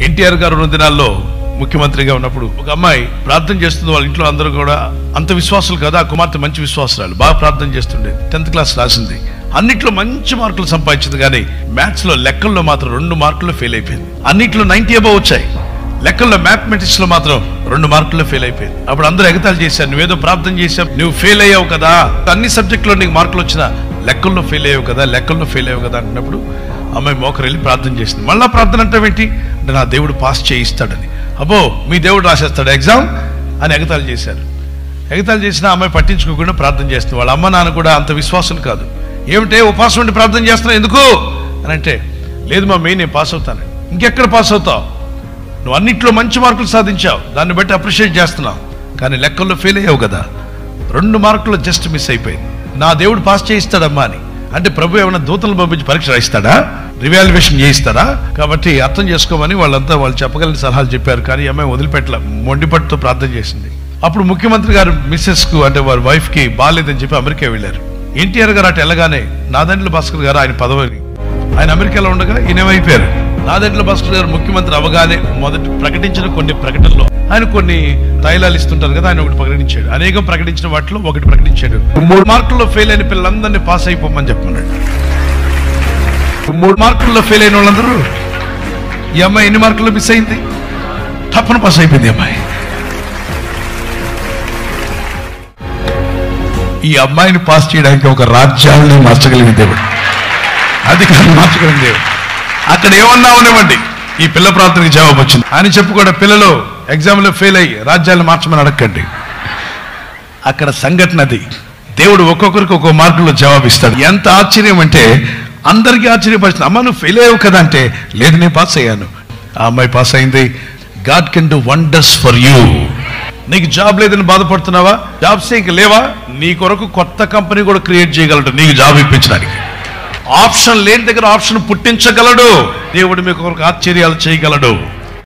ఎన్టీఆర్ గారు ఉన్న దినాల్లో ముఖ్యమంత్రిగా ఉన్నప్పుడు ఒక అమ్మాయి ప్రార్థన చేస్తుంది వాళ్ళ ఇంట్లో అందరూ కూడా అంత విశ్వాసులు కదా ఆ కుమార్తె మంచి విశ్వాసురాలు బాగా ప్రార్థన చేస్తుండేది టెన్త్ క్లాస్ రాసింది అన్నిట్లో మంచి మార్కులు సంపాదించింది కానీ మ్యాథ్స్ లో లెక్కల్లో మాత్రం రెండు మార్కులు ఫెయిల్ అయిపోయింది అన్నిట్లో నైన్టీ అబౌవ్ వచ్చాయి లెక్కల్లో మ్యాథమెటిక్స్ లో మాత్రం రెండు మార్కుల్లో ఫెయిల్ అయిపోయింది అప్పుడు అందరూ ఎగతాళి చేశారు నువ్వేదో ప్రార్థన చేశావు నువ్వు ఫెయిల్ అయ్యావు కదా అన్ని సబ్జెక్టులో నీకు మార్కులు వచ్చినా లెక్కల్లో ఫెయిల్ అయ్యావు కదా లెక్కల్లో ఫెయిల్ అయ్యావు కదా అంటున్నప్పుడు అమ్మాయి మోకరు వెళ్ళి ప్రార్థన చేసింది మళ్ళా ప్రార్థన అంటే ఏంటి అంటే నా దేవుడు పాస్ చేయిస్తాడని అబ్బో మీ దేవుడు రాసేస్తాడు ఎగ్జామ్ అని ఎగతాళి చేశారు ఎగతాళి చేసిన అమ్మాయి పట్టించుకోకుండా ప్రార్థన చేస్తుంది వాళ్ళ అమ్మ నాన్న కూడా అంత విశ్వాసం కాదు ఏమిటే ఉపాసం ఉండి ప్రార్థన చేస్తున్నావు ఎందుకు అని అంటే లేదు మా మెయిన్ నేను పాస్ అవుతాను ఇంకెక్కడ పాస్ అవుతావు నువ్వు అన్నిట్లో మంచి మార్కులు సాధించావు దాన్ని బట్టి అప్రిషియేట్ చేస్తున్నావు కానీ లెక్కల్లో ఫెయిల్ అయ్యావు కదా రెండు మార్కులు జస్ట్ మిస్ అయిపోయింది నా దేవుడు పాస్ చేయిస్తాడమ్మా అని అంటే ప్రభు ఏమైనా దూతలు పంపించి పరీక్ష రాయిస్తాడా రివాల్యుయేషన్ చేయిస్తాడా కాబట్టి అర్థం చేసుకోమని వాళ్ళంతా వాళ్ళు చెప్పగలిగిన సలహాలు చెప్పారు కానీ ఈ అమ్మాయి వదిలిపెట్టల మొండిపట్టుతో ప్రార్థన చేసింది అప్పుడు ముఖ్యమంత్రి గారు మిస్సెస్ కు అంటే వారి వైఫ్ కి బాగాలేదని చెప్పి అమెరికా వెళ్ళారు ఎన్టీఆర్ గారు అటు వెళ్ళగానే నాదండ్ల భాస్కర్ గారు ఆయన పదవిని ఆయన అమెరికాలో ఉండగా ఈయనేమైపోయారు నాదెండ్ల భాస్కర్ గారు ముఖ్యమంత్రి అవగానే మొదటి ప్రకటించిన కొన్ని ప్రకటనలో ఆయన కొన్ని తైలాలు ఇస్తుంటారు కదా ఆయన ఒకటి ప్రకటించాడు అనేకం ప్రకటించిన వాటిలో ఒకటి ప్రకటించాడు మూడు మార్కుల్లో ఫెయిల్ అయిన పిల్లలందరినీ పాస్ అయిపోమని చెప్పమన్నాడు మూడు మార్కుల్లో ఫెయిల్ అయిన వాళ్ళందరూ ఈ అమ్మాయి ఎన్ని మార్కుల్లో మిస్ అయింది తప్పన పాస్ అయిపోయింది ఈ అమ్మాయి ఈ అమ్మాయిని పాస్ చేయడానికి ఒక రాజ్యాన్ని మార్చగలిగిన దేవుడు అధికారం మార్చగలిగిన దేవుడు అక్కడ ఏమన్నా ఉండేవండి ఈ పిల్ల ప్రార్థనకి జవాబు వచ్చింది అని చెప్పు కూడా పిల్లలు ఎగ్జామ్లో ఫెయిల్ అయ్యి రాజ్యాలను మార్చమని అడగండి అక్కడ సంఘటన అది దేవుడు ఒక్కొక్కరికి ఒక్కో మార్కులో జవాబు ఇస్తాడు ఎంత ఆశ్చర్యం అంటే అందరికీ ఆశ్చర్యపరిచింది అమ్మ నువ్వు ఫెయిల్ అయ్యావు కదా అంటే లేదు నేను పాస్ అయ్యాను ఆ అమ్మాయి పాస్ అయింది God can do wonders for you నీకు జాబ్ లేదని బాధపడుతున్నావా జాబ్స్ ఇంక లేవా నీ కొరకు కొత్త కంపెనీ కూడా క్రియేట్ చేయగలడు నీకు జాబ్ ఇప్పించడానికి ఆప్షన్ లేని దగ్గర ఆప్షన్ పుట్టించగలడు దేవుడు మీకు కొరకు ఆశ్చర్యాలు చేయగలడు